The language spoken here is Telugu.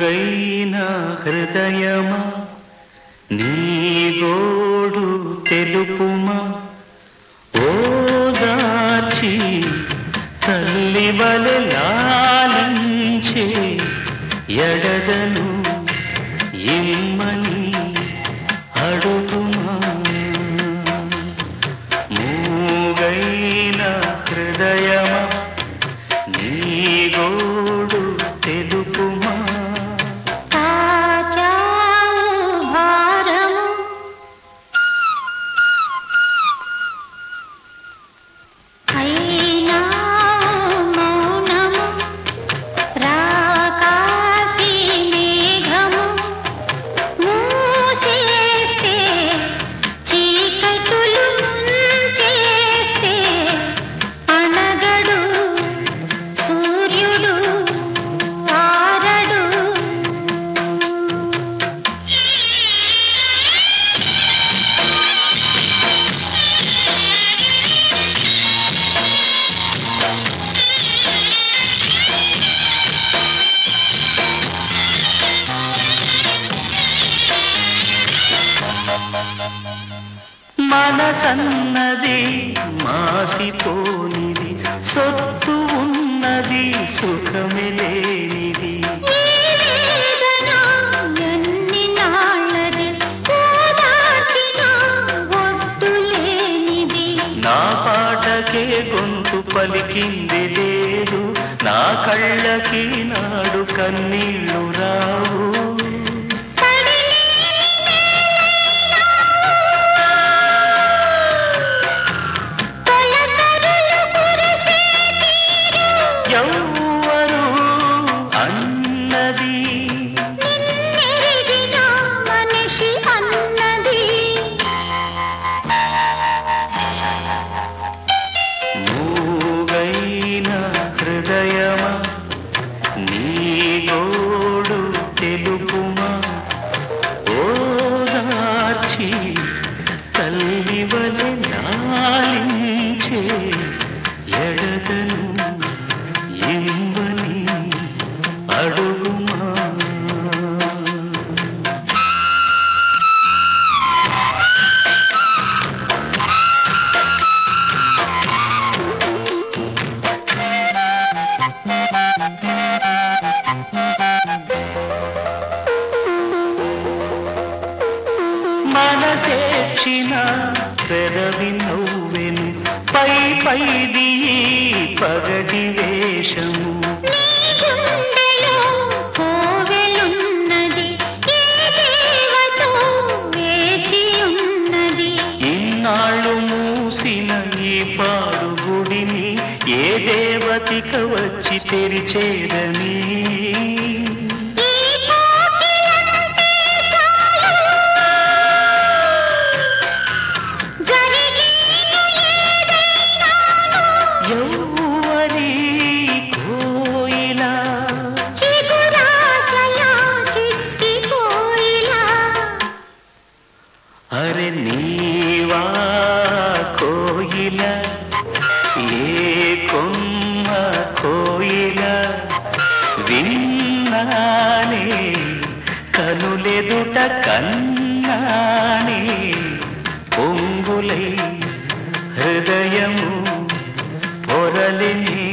మూగైన హృదయమా నీ గోడు తెలుపుమా ఓదార్చి తల్లి వలె లాలించే ఎడదను ఇమ్మని అడుగుమా మూగైన హృదయమా నీ గోడు తెలుపుమా కాచావు భారము అయినా మౌనము రాకాసి మేఘము మూసేస్తే చీకటులు చేస్తే అనగడు సూర్యుడు ఆరడు మనసన్నది మాసిపోనిది సొత్తు ఉన్నది సుఖమే లేనిది ఈ వేదన ఎన్ని నాళ్ళది ఓదార్చిన ఒడ్డు లేనిది నా పాటకే గొంతు పలికింది లేదు నా కళ్ళకి నాడు కన్నీళ్లు రావు తొలకరులు కురిసే ఎవ్వరు అన్నది నిన్నెరిగిన మనిషి అన్నది మూగైన హృదయమా నీ గోడు తెలుపుమా ఓదార్చి తల్లి వలె లాలించే ఎడదను ఇమ్మని అడుగుమా మనసేక్షిన పెదవి నవ్వెను పై పైది ఈ పగటి వేషము గుండెలో కోవెలున్నది ఏ దేవతో వేచి ఉన్నది ఇన్నాళ్ళు మూసిన ఈ పాడు గుడిని ఏ దేవతిక వచ్చి తెరిచేదని ఈ కోకిలంటే చాలు జరిగేను ఏదైనాను ఎవ్వరి కోయిలా చిగురాశల చిట్టి కోయిలా అరే నీవా కోయిల ఏ కొమ్మ కోయిల విన్నానే కనులెదుట కన్నానే పొంగులై హృదయము పొరలిని